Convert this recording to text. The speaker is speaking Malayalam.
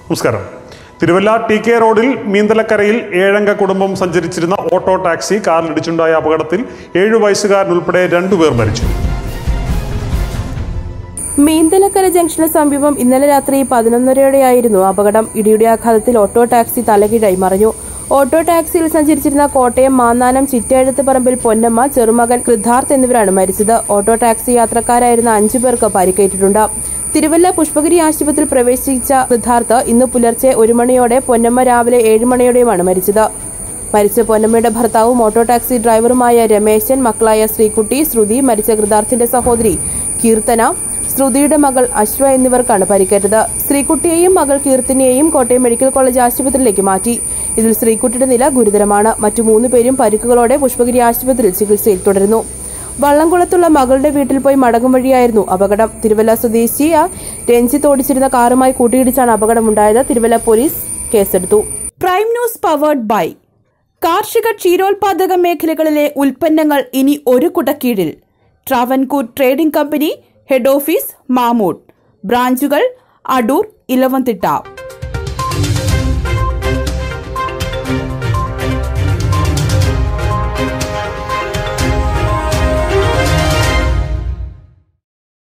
നമസ്കാരം തിരുവല്ല ടി കെ റോഡിൽ മീന്തലക്കരയിൽ ഏഴംഗ കുടുംബം സഞ്ചരിച്ചിരുന്ന ഓട്ടോ ടാക്സി കാറിലിടിച്ചുണ്ടായ അപകടത്തിൽ ഏഴു വയസ്സുകാരൻ ഉൾപ്പെടെ രണ്ടുപേർ മരിച്ചു മീന്തലക്കര ജംഗ്ഷന് സമീപം ഇന്നലെ രാത്രി പതിനൊന്നരയോടെയായിരുന്നു അപകടം ഇടിയുടെ ആഘാതത്തിൽ ഓട്ടോ ടാക്സി തലകീഴായി മറിഞ്ഞു ഓട്ടോ ടാക്സിയിൽ സഞ്ചരിച്ചിരുന്ന കോട്ടയം മാന്നാനം ചിറ്റേഴത്ത് പറമ്പിൽ പൊന്നമ്മ ചെറുമകൻ കൃതാർത്ഥ് എന്നിവരാണ് മരിച്ചത് ഓട്ടോ ടാക്സി യാത്രക്കാരായിരുന്ന അഞ്ചു പേർക്ക് പരിക്കേറ്റിട്ടുണ്ട് തിരുവല്ല പുഷ്പഗിരി ആശുപത്രിയിൽ പ്രവേശിച്ച കൃതാർത്ഥ് ഇന്ന് പുലർച്ചെ ഒരു മണിയോടെ പൊന്നമ്മ രാവിലെ ഏഴ് മണിയോടെയുമാണ് മരിച്ചത് മരിച്ച പൊന്നമ്മയുടെ ഭർത്താവും ഓട്ടോ ടാക്സി ഡ്രൈവറുമായ രമേശൻ മക്കളായ ശ്രീകുട്ടി ശ്രുതി മരിച്ച കൃതാർത്ഥിന്റെ സഹോദരി കീർത്തന ശ്രുതിയുടെ മകൾ അശ്വ എന്നിവർക്കാണ് പരിക്കേറ്റത് ശ്രീകുട്ടിയെയും മകൾ കീർത്തിനെയും കോട്ടയം മെഡിക്കൽ കോളേജ് ആശുപത്രിയിലേക്ക് മാറ്റി ഇതിൽ ശ്രീകുട്ടിയുടെ നില ഗുരുതരമാണ് മറ്റു മൂന്ന് പേരും പരിക്കുകളോടെ പുഷ്പഗിരി ആശുപത്രിയിൽ ചികിത്സയിൽ തുടരുന്നു വള്ളംകുളത്തുള്ള മകളുടെ വീട്ടിൽ പോയി മടങ്ങും വഴിയായിരുന്നു അപകടം തിരുവല്ല സ്വദേശിയ രഞ്ജിത്ത് ഓടിച്ചിരുന്ന കാറുമായി കൂട്ടിയിടിച്ചാണ് അപകടമുണ്ടായത് തിരുവല്ല പോലീസ് കേസെടുത്തു പ്രൈം ന്യൂസ് പവേർഡ് ബൈ കാർഷിക ക്ഷീരോത്പാദക മേഖലകളിലെ ഉൽപ്പന്നങ്ങൾ ഇനി ഒരു കുടക്കീഴിൽ Travancore trading company head office Mamood ബ്രാഞ്ചുകൾ അടൂർ ഇലവന്തിട്ട